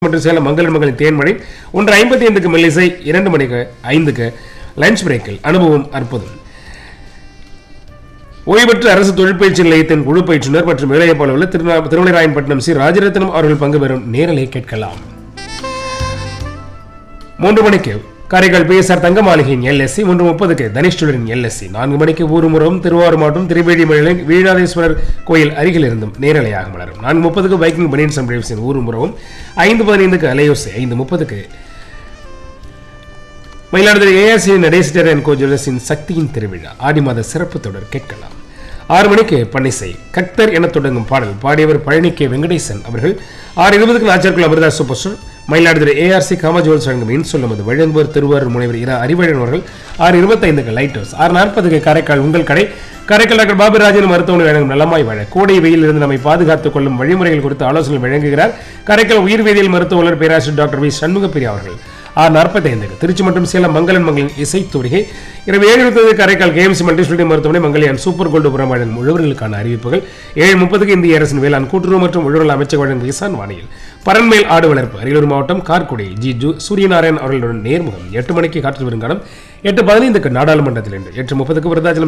மற்றும் சேலம் மங்களன் மகளின் தேன்மழை ஒன்று ஐம்பத்தி ஐந்துக்கு மெல்லிசை இரண்டு மணிக்கு ஐந்துக்கு லஞ்ச் பிரேக்கில் அனுபவம் அற்புதம் ஓய்வு பெற்ற அரசு தொழிற்பயிற்சி நிலையத்தின் குழு பயிற்றுனர் மற்றும் வேலையைப் உள்ள திருநா திருமலைராயன்பட்டினம் சி ராஜரத்னம் அவர்கள் பங்கு பெறும் நேரலை கேட்கலாம் மூன்று மணிக்கு காரைக்கால் பிஎஸ்ஆர் தங்க மாளிகையின் எல்எஸ்சி மூன்று முப்பதுக்கு தனிஷ்டுடரின் எல்எஸ்சி நான்கு மணிக்கு ஊருமுறம் திருவாரூர் மாவட்டம் திரிவேடி மலையின் வீணாதேஸ்வரர் கோயில் அருகில் இருந்தும் நேரலையாக மலரும் நான்கு முப்பதுக்கு பைக்கிங் பனியன் சம்பிரேவ்ஸின் ஊருமுறவும் ஐந்து பதினைந்துக்கு அலையோசை ஐந்து முப்பதுக்கு மயிலாடுதுறை ஏஆர்சி நடேசிட்டர் அண்ட் கோ ஜுவல்லர்ஸின் சக்தியின் திருவிழா ஆடி மாத சிறப்பு தொடர் கேட்கலாம் ஆறு மணிக்கு பன்னிசை கக்தர் என தொடங்கும் பாடல் பாடியவர் பழனி கே வெங்கடேசன் அவர்கள் ஆறு இருபதுக்கு நாச்சார்குள் Amirtha super store Mayiladuthurai ARC காமஜோல்ஸ் வழங்கும் இன் சொல்லுவது வழங்குவர் திருவாரூர் முனைவர் இரா அறிவழன் அவர்கள் ஆறு இருபத்தைந்துக்கு லைட் ஹவுஸ் ஆறு நாற்பதுக்கு காரைக்கால் உங்கள் கடை காரைக்கால் டாக்டர் பாபுராஜன் மருத்துவமனை வழங்கும் நலமாய் வாழ கோடை வெயில் இருந்து நம்மை பாதுகாத்துக் கொள்ளும் வழிமுறைகள் குறித்து ஆலோசனை வழங்குகிறார் காரைக்கால் உயிர் வேதியியல் மருத்துவ வல்லுநர் பேராசிரியர் டாக்டர் வி சண்முகப்பிரியா அவர்கள் ஆறு நாற்பத்தி ஐந்துக்கு திருச்சி மற்றும் சேலம் மங்களன் மங்களின் இசைத்தூரிகை இரவு ஏழு இருபது காரைக்கால் கேஎம்சி மல்டி ஸ்பெஷாலிட்டி மருத்துவமனை மங்கலியான் சூப்பர் கோல்டு புறம் வழங்கும் உழவர்களுக்கான அறிவிப்புகள் ஏழு முப்பதுக்கு இந்திய அரசின் வேளாண் கூட்டுறவு மற்றும் உழவர் அமைச்சர் வழங்கும் கிசான் வாணியில் பரண்மேல் ஆடு வளர்ப்பு அரியலூர் மாவட்டம் கார்குடி ஜி ஜு சூரியநாராயண் அவர்களுடன் நேர்முகம் எட்டு மணிக்கு காற்று வருங்காலம் எட்டு பதினைந்துக்கு நாடாளுமன்றத்தில் இன்று எட்டு முப்பதுக்கு விருதாச்சலம்